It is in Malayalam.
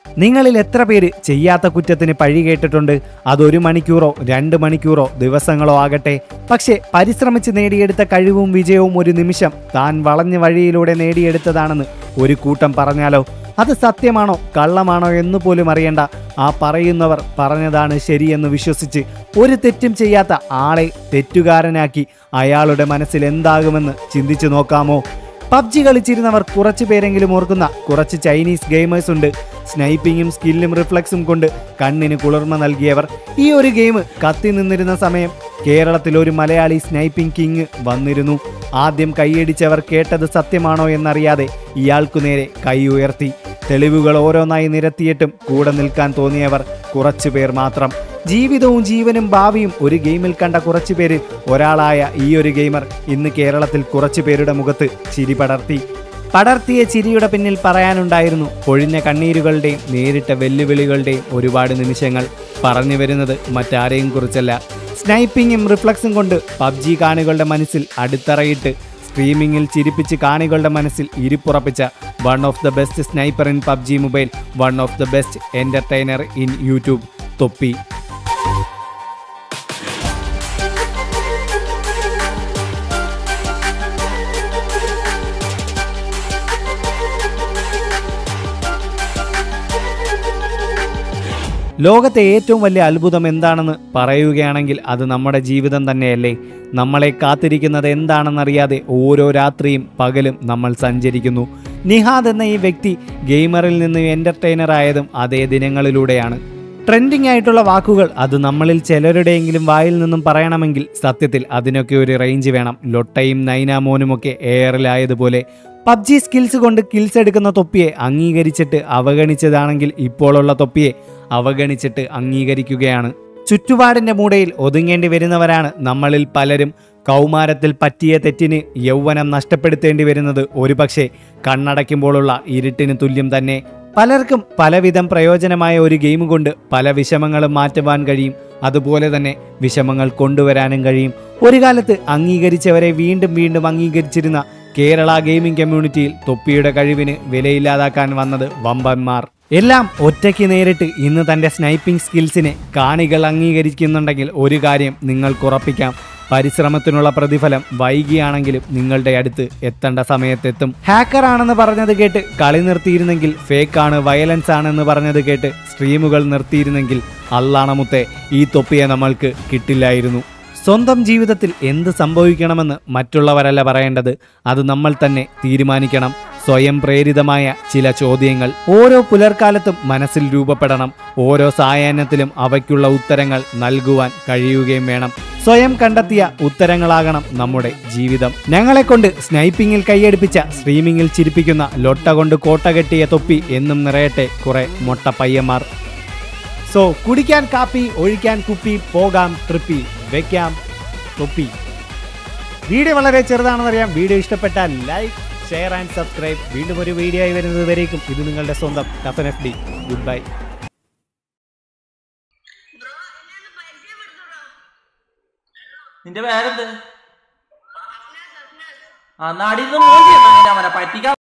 നിങ്ങളിൽ എത്ര പേര് ചെയ്യാത്ത കുറ്റത്തിന് പഴി കേട്ടിട്ടുണ്ട് അതൊരു മണിക്കൂറോ രണ്ട് മണിക്കൂറോ ദിവസങ്ങളോ ആകട്ടെ പക്ഷേ പരിശ്രമിച്ച് നേടിയെടുത്ത കഴിവും വിജയവും ഒരു നിമിഷം താൻ വളഞ്ഞ വഴിയിലൂടെ നേടിയെടുത്തതാണെന്ന് ഒരു കൂട്ടം പറഞ്ഞാലോ അത് സത്യമാണോ കള്ളമാണോ എന്ന് പോലും അറിയണ്ട ആ പറയുന്നവർ പറഞ്ഞതാണ് ശരിയെന്ന് വിശ്വസിച്ച് ഒരു തെറ്റും ചെയ്യാത്ത ആളെ തെറ്റുകാരനാക്കി അയാളുടെ മനസ്സിൽ എന്താകുമെന്ന് ചിന്തിച്ചു നോക്കാമോ പബ്ജി കളിച്ചിരുന്നവർ കുറച്ചു പേരെങ്കിലും ഓർക്കുന്ന കുറച്ച് ചൈനീസ് ഗെയിമേഴ്സ് ഉണ്ട് സ്നൈപ്പിങ്ങും സ്കില്ലും റിഫ്ലക്സും കൊണ്ട് കണ്ണിന് കുളിർമ നൽകിയവർ ഈ ഒരു ഗെയിം കത്തി നിന്നിരുന്ന സമയം കേരളത്തിൽ ഒരു മലയാളി സ്നൈപ്പിംഗ് കിങ് വന്നിരുന്നു ആദ്യം കൈയടിച്ചവർ കേട്ടത് സത്യമാണോ എന്നറിയാതെ ഇയാൾക്കു നേരെ കൈ ഉയർത്തി തെളിവുകൾ ഓരോന്നായി നിരത്തിയിട്ടും കൂടെ നിൽക്കാൻ തോന്നിയവർ കുറച്ചു പേർ മാത്രം ജീവിതവും ജീവനും ഭാവിയും ഒരു ഗെയിമിൽ കണ്ട കുറച്ചു പേരിൽ ഒരാളായ ഈ ഒരു ഗെയിമർ ഇന്ന് കേരളത്തിൽ കുറച്ചു പേരുടെ മുഖത്ത് ചിരി പടർത്തി പടർത്തിയ ചിരിയുടെ പിന്നിൽ പറയാനുണ്ടായിരുന്നു പൊഴിഞ്ഞ കണ്ണീരുകളുടെയും നേരിട്ട വെല്ലുവിളികളുടെയും ഒരുപാട് നിമിഷങ്ങൾ പറഞ്ഞു വരുന്നത് മറ്റാരെയും കുറിച്ചല്ല സ്നൈപ്പിങ്ങും റിഫ്ലക്സും കൊണ്ട് പബ്ജി കാണികളുടെ മനസ്സിൽ അടിത്തറയിട്ട് സ്ട്രീമിങ്ങിൽ ചിരിപ്പിച്ച് കാണികളുടെ മനസ്സിൽ ഇരിപ്പുറപ്പിച്ച one of the best sniper in PUBG mobile one of the best entertainer in YouTube Thoppi ലോകത്തെ ഏറ്റവും വലിയ അത്ഭുതം എന്താണെന്ന് പറയുകയാണെങ്കിൽ അത് നമ്മുടെ ജീവിതം തന്നെയല്ലേ നമ്മളെ കാത്തിരിക്കുന്നത് എന്താണെന്നറിയാതെ ഓരോ രാത്രിയും പകലും നമ്മൾ സഞ്ചരിക്കുന്നു നിഹാദ് എന്ന ഈ വ്യക്തി ഗെയിമറിൽ നിന്ന് എൻ്റർടൈനർ ആയതും അതേ ദിനങ്ങളിലൂടെയാണ് ട്രെൻഡിങ് ആയിട്ടുള്ള വാക്കുകൾ അത് നമ്മളിൽ ചിലരുടെയെങ്കിലും വായിൽ നിന്നും പറയണമെങ്കിൽ സത്യത്തിൽ അതിനൊക്കെ ഒരു റേഞ്ച് വേണം ലൊട്ടയും നൈനാമോനുമൊക്കെ എയറിലായതുപോലെ പബ്ജി സ്കിൽസ് കൊണ്ട് കിൽസ് എടുക്കുന്ന തൊപ്പിയെ അംഗീകരിച്ചിട്ട് അവഗണിച്ചതാണെങ്കിൽ ഇപ്പോഴുള്ള തൊപ്പിയെ അവഗണിച്ചിട്ട് അംഗീകരിക്കുകയാണ് ചുറ്റുപാടിന്റെ മൂടയിൽ ഒതുങ്ങേണ്ടി വരുന്നവരാണ് നമ്മളിൽ പലരും കൗമാരത്തിൽ പറ്റിയ തെറ്റിന് യൗവനം നഷ്ടപ്പെടുത്തേണ്ടി വരുന്നത് ഒരുപക്ഷെ കണ്ണടയ്ക്കുമ്പോഴുള്ള ഇരുട്ടിന് തുല്യം തന്നെ പലർക്കും പലവിധം പ്രയോജനമായ ഒരു ഗെയിം കൊണ്ട് പല വിഷമങ്ങളും മാറ്റുവാൻ കഴിയും അതുപോലെ തന്നെ വിഷമങ്ങൾ കൊണ്ടുവരാനും കഴിയും ഒരു കാലത്ത് അംഗീകരിച്ചവരെ വീണ്ടും വീണ്ടും അംഗീകരിച്ചിരുന്ന കേരള ഗെയിമിംഗ് കമ്മ്യൂണിറ്റിയിൽ തൊപ്പിയുടെ കഴിവിന് വിലയില്ലാതാക്കാൻ വന്നത് വമ്പന്മാർ എല്ലാം ഒറ്റയ്ക്ക് നേരിട്ട് ഇന്ന് തന്റെ സ്നൈപ്പിംഗ് സ്കിൽസിനെ കാണികൾ അംഗീകരിക്കുന്നുണ്ടെങ്കിൽ ഒരു കാര്യം നിങ്ങൾക്കുറപ്പിക്കാം പരിശ്രമത്തിനുള്ള പ്രതിഫലം വൈകിയാണെങ്കിലും നിങ്ങളുടെ അടുത്ത് എത്തേണ്ട സമയത്തെത്തും ഹാക്കർ ആണെന്ന് പറഞ്ഞത് കേട്ട് കളി നിർത്തിയിരുന്നെങ്കിൽ ഫേക്ക് ആണ് വയലൻസ് ആണെന്ന് പറഞ്ഞത് കേട്ട് സ്ട്രീമുകൾ നിർത്തിയിരുന്നെങ്കിൽ അള്ളാണമുത്തെ ഈ തൊപ്പിയെ നമ്മൾക്ക് കിട്ടില്ലായിരുന്നു സ്വന്തം ജീവിതത്തിൽ എന്ത് സംഭവിക്കണമെന്ന് മറ്റുള്ളവരല്ല പറയേണ്ടത് അത് നമ്മൾ തന്നെ തീരുമാനിക്കണം സ്വയം പ്രേരിതമായ ചില ചോദ്യങ്ങൾ ഓരോ പുലർക്കാലത്തും മനസ്സിൽ രൂപപ്പെടണം ഓരോ സായാഹ്നത്തിലും അവയ്ക്കുള്ള ഉത്തരങ്ങൾ നൽകുവാൻ കഴിയുകയും വേണം സ്വയം കണ്ടെത്തിയ ഉത്തരങ്ങളാകണം നമ്മുടെ ജീവിതം ഞങ്ങളെ കൊണ്ട് സ്നൈപ്പിങ്ങിൽ കൈയടിപ്പിച്ച സ്ട്രീമിങ്ങിൽ ചിരിപ്പിക്കുന്ന ലൊട്ട കൊണ്ട് കോട്ട കെട്ടിയ തൊപ്പി എന്നും നിറയട്ടെ കുറെ മൊട്ട പയ്യന്മാർ സോ കുടിക്കാൻ കാപ്പി ഒഴിക്കാൻ കുപ്പി പോകാം ട്രിപ്പി വെക്കാം തൊപ്പി വീഡിയോ വളരെ ചെറുതാണെന്നറിയാം വീഡിയോ ഇഷ്ടപ്പെട്ടാൽ ലൈക്ക് ഷെയർ ആൻഡ് സബ്സ്ക്രൈബ് വീണ്ടും ഒരു വീഡിയോ ആയി വരുന്നത് വരേക്കും ഇത് നിങ്ങളുടെ സ്വന്തം ടഫൻ എഫ് ഡി ഗുഡ് ബൈ നിന്റെ പേരെന്ത് ആ നാടിന്ന് മോൻ ചെയ്യുന്ന പറ്റിക്കാൻ